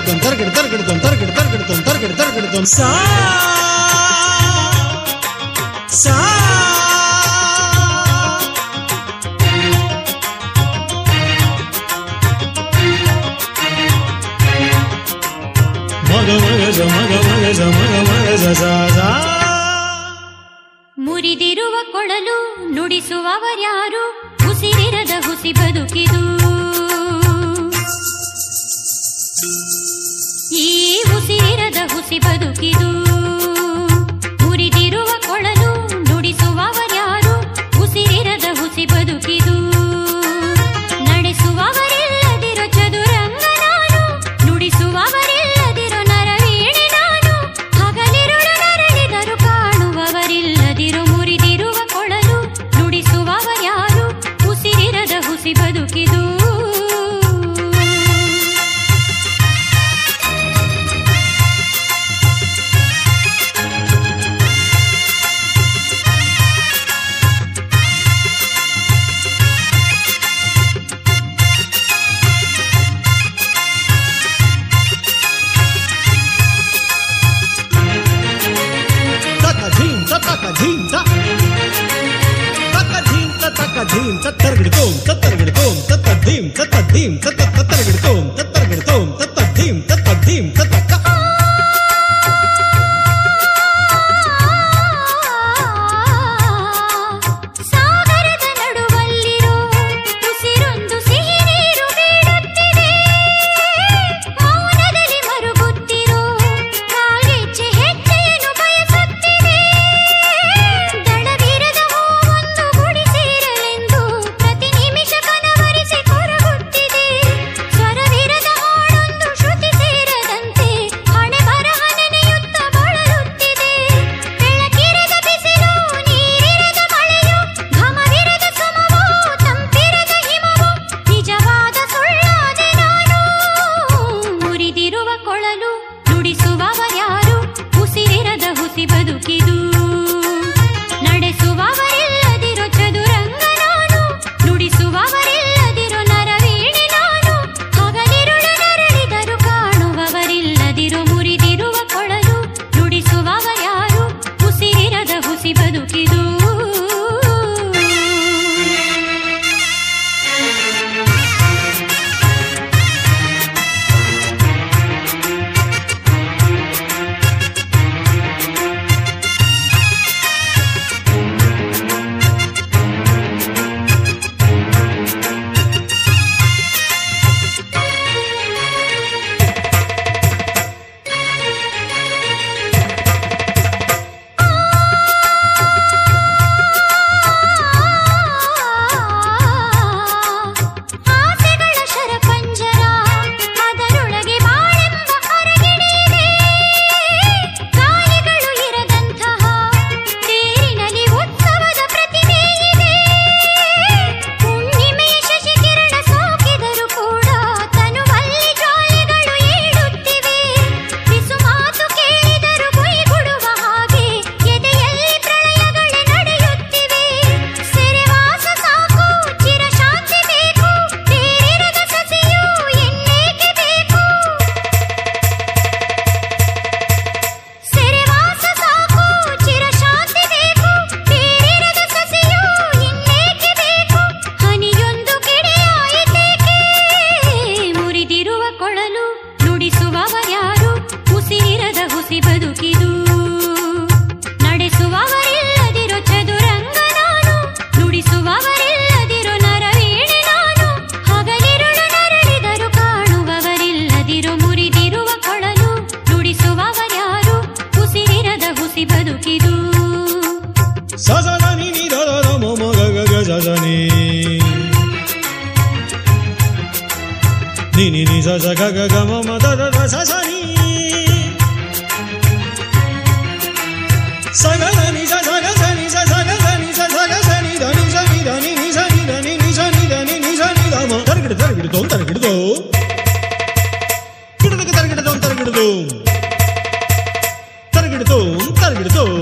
ತರಗಿಡ್ತೊಂ ತರಗಿಡ್ ತರಗಿಡ್ತೊಂ ತರಗಿಡ್ ತರಗಿಡ್ತೊಂ ತರಗಿಡ್ ತರಗಿಡ್ತೊಂ ಸಾ ಸಾ ಮಗ ಮಗ ಜ ಮಗ ಮಗ ಜ ಮಗ ಮಗ ಜ ಸಾ ಸಾ ಮುರಿದಿರುವ ಕೊಳಲು ನುಡಿಸುವವರ್ಯಾರು ಉಸಿರಿರದ ಹುಸಿ ಬದುಕಿದು ಈ ಉಸಿರಿರದ ಹುಸಿ ಬದುಕಿದು ಮುರಿದಿರುವ ಕೊಳಲು ನುಡಿಸುವವರ್ಯಾರು ಉಸಿರಿರದ ಹುಸಿ ಬದುಕಿದು ನಡೆಸುವವರಿಲ್ಲದಿರೋ ಚದುರಂಗ ನಾನು ನುಡಿಸುವವರಿಲ್ಲದಿರೋ ನರವೀಣೆ ನಾನು ಹಗಲಿರುಳು ನರಳಿದರು ಕಾಣುವವರಿಲ್ಲದಿರೋ ಮುರಿದಿರುವ ಕೊಳಲು ನುಡಿಸುವವರ್ಯಾರು ಉಸಿರಿರದ ಹುಸಿ ಬದುಕಿದು ತಕ ಧೀಂ ತ ತಕ ಧೀಂ ತ ತಕ ಧೀಂ ತ ತಕ ಧೀಂ ತ ತರಗಿಡ್ತೋಂ ತ ತರಗಿಡ್ತೋಂ ತತ್ತ ಧೀಂ ತತ್ತ ಧೀಂ ತತ್ತ ತರಗಿಡ್ತೋಂ ತ ತರಗಿಡ್ತೋಂ ತತ್ತ ಧೀಂ ತತ್ತ ಧೀಂ ತತ್ತ ಸಾಗರದ ನಡುವಲ್ಲಿರೋ ಉಸಿರೊಂದು ಸಿಹಿ ನೀರು ಬೀಳುತ್ತಿದೆ ಮೌನದಲ್ಲಿ ಮರುಗುತ್ತಿರೋ ಕಾಲ್ಗೆಜ್ಜೆ ಹೆಜ್ಜೆಯನ್ನು ಬಯಸುತ್ತಿದೆ ದಡವಿರದ ಹೂವೊಂದು ಗುಡಿ ಸೇರಲೆಂದು ಪ್ರತಿ ನಿಮಿಷ ಕನವರಿಸಿ ಕೊರಗುತ್ತಿದೆ ಸ್ವರವಿರದ ಹಾಡೊಂದು ಶ್ರುತಿ ಸೇರದಂತೆ ಹಣೆ ಬರಹ ನೆನೆಯುತ್ತ ಬಳಲುತ್ತಿದೆ ಬೆಳಕಿರದ ಬಿಸಿಲು ನೀರಿರದ ಮಳೆಯು ಘಮವಿರದ ಸುಮವೋ ತಂಪಿರದ ಹಿಮವೋ ನಿಜವಾದ ಸುಳ್ಳಾದೆ ನಾನು ಮುರಿದಿರುವ ಕೊಳಲು ನುಡಿಸುವವರ್ಯಾರು ಉಸಿರಿರದ ಹುಸಿ ಬದುಕಿದು ನಡೆಸುವವರಿಲ್ಲದಿರೋ ಚದುರಂಗ ನಾನು ನುಡಿಸುವವರಿಲ್ಲದಿರೋ ನರವೀಣೆ ನಾನು ಹಗಲಿರುಳು ನರಳಿದರು ಕಾಣುವವರಿಲ್ಲದಿರೋ ಮುರಿದಿರುವ ಕೊಳಲು ನುಡಿಸುವವರ್ಯಾರು ಉಸಿರಿರದ ಹುಸಿ ಬದುಕಿದು ಆಸೆಗಳ ಶರಪಂಜರ ಅದರೊಳಗೆ ಬಾಳೆಂಬ ಅರಗಿಣಿದೆ ಗಾಳಿಗಳು ಇರದಂತಹ ತೇರಿನಲ್ಲಿ ಉತ್ಸವದ ಪ್ರತಿಮೆ ಇದೆ ಹುಣ್ಣಿಮೆ ಶಶಿಕಿರಣ ಸೋಕಿದರೂ ಕೂಡ ತನುವಲ್ಲಿ ಜ್ವಾಲೆಗಳು ಏಳುತ್ತಿವೆ ಬಿಸು ಮಾತು ಕೇಳಿದರೂ ಗುಡುವ ಹಾಗೆ ಎದೆಯಲ್ಲಿ ಪ್ರಳಯಗಳೇ ನಡೆಯುತ್ತಿವೆ ಸೆರೆವಾಸ ಸಾಕು ಚಿರಶಾಂತಿ ಬೇಕು ಬೇರಿರದ ಸಸಿಯು ಎನ್ನೇಕೆ ಬೇಕು ಸೆರೆವಾಸ ಸಾಕು ಚಿರಶಾಂತಿ ಬೇಕು ಬೇರಿರದ ಸಸಿಯು ಇನ್ನೇಕೆ ಬೇಕು ಹನಿಯೊಂದು ಕಿಡಿಯಾಯಿತೇಕೆ ಮುರಿದಿರುವ ಕೊಳಲು ನುಡಿಸುವವರ್ಯಾರು ಉಸಿರಿರದ ಹುಸಿ ಬದುಕಿದು ನಡೆಸುವವರಿಲ್ಲದಿರೋ ಚದುರಂಗ ನಾನು ನುಡಿಸುವವರಿಲ್ಲದಿರೋ ನರವೀಣೆ ನಾನು ಹಗಲಿರುಳು ನರಳಿದರು ಕಾಣುವವರಿಲ್ಲದಿರೋ ಮುರಿದಿರುವ ಕೊಳಲು ನುಡಿಸುವವರ್ಯಾರು ಉಸಿರಿರದ ಹುಸಿ ಬದುಕಿದು ಸ ಸ ಸ ನಿ ನಿ ದ ದ ದ ಮ ಮ ಗ ಗ ಗ ಸ ಸ ನಿ ನಿ ನಿ ನಿ ಸ ಸ ಗ ಗ ಗ ಮ ಮ ದ ದ ದ ಸ ಸ ನಿ ಸ ಗ ದ ನಿ ಸ ಸ ಗ ಸ ನಿ ಸ ಸ ಗ ಸ ನಿ ಸ ಸ ಗ ಸ ನಿ ದ ನಿ ಸ ನಿ ದ ನಿ ನಿ ಸ ನಿ ದ ನಿ ನಿ ಸ ನಿ ದ ನಿ ನಿ ಸ ನಿ ದ ಮ ತರಗಿಡು ತರಗಿಡು ತರಗಿಡು ಗಿಡದಕ್ಕೆ ತರಗಿಡು ತರಗಿಡು ತರಗಿಡು ತರಗಿಡು